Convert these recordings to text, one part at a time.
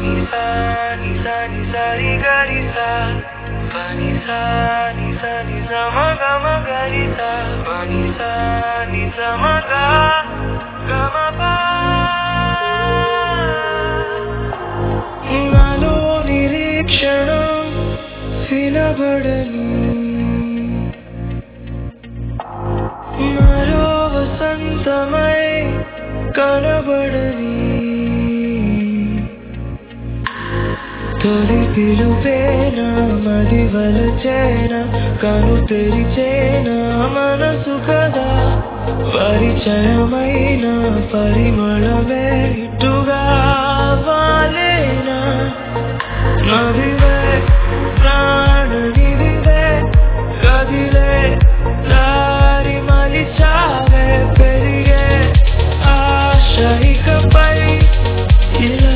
పని సా ని సా ని సా రి గ రి సా పని సా ని సా ని స మ గ మ గ రి సా పని సా ని స మ గ గ మ ప నాలో నిరీక్షణం వినబడని మరో వసంతమై కనబడని తొలి పిలుపేనా మది వలచేనా కను తెరిచేనా మనసు కదా పరిచయమైన పరిమళమే ఇటుగా వాలేనా నదివే ప్రాణనిదివే గదిలే దారి మలిచావే పెరిగే ఆశ ఇకపై ఇలా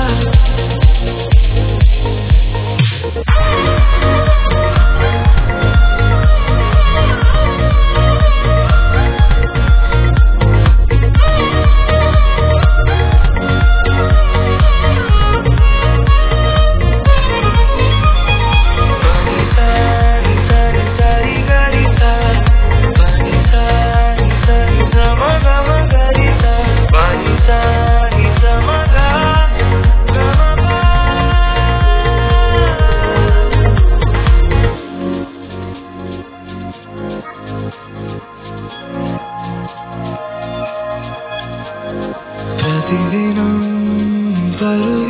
పని సా ని సా ని సా రి గ రి సా పని సా ని సా ని స మ గ మ గ రి సా పని సా ని స మ గ గ మ ప ప్రతిదినం పరుగు